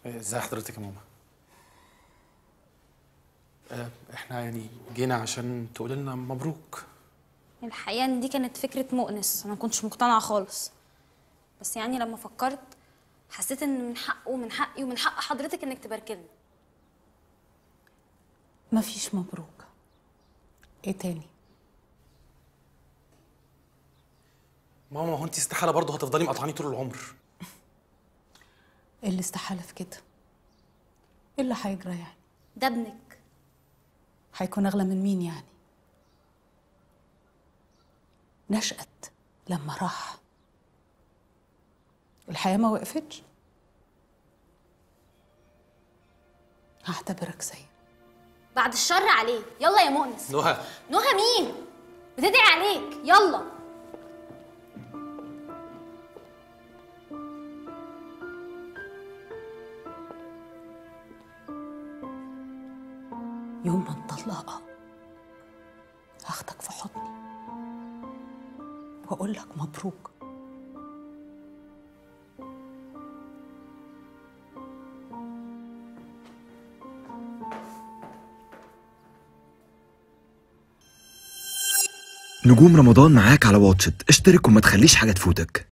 ازي حضرتك يا ماما آه، احنا يعني جينا عشان تقول لنا مبروك الحقيقة إن دي كانت فكرة مؤنس أنا ما كنتش مقتنعة خالص بس يعني لما فكرت حسيت إن من حقه ومن حقي ومن حق حضرتك إنك تباركلنا مفيش مبروك ايه تاني ماما هو انت استحاله برضه هتفضلي مقطعاني طول العمر ايه اللي استحاله في كده ايه اللي هيجرى يعني ده ابنك هيكون اغلى من مين يعني نشأت لما راح الحياة ما وقفتش هعتبرك سيء بعد الشر عليه يلا يا مؤنس نهى نهى مين بتدعي عليك يلا يوم ما نطلقها هاخدك في حضني واقول لك مبروك نجوم رمضان معاك على واتشت اشترك وما تخليش حاجة تفوتك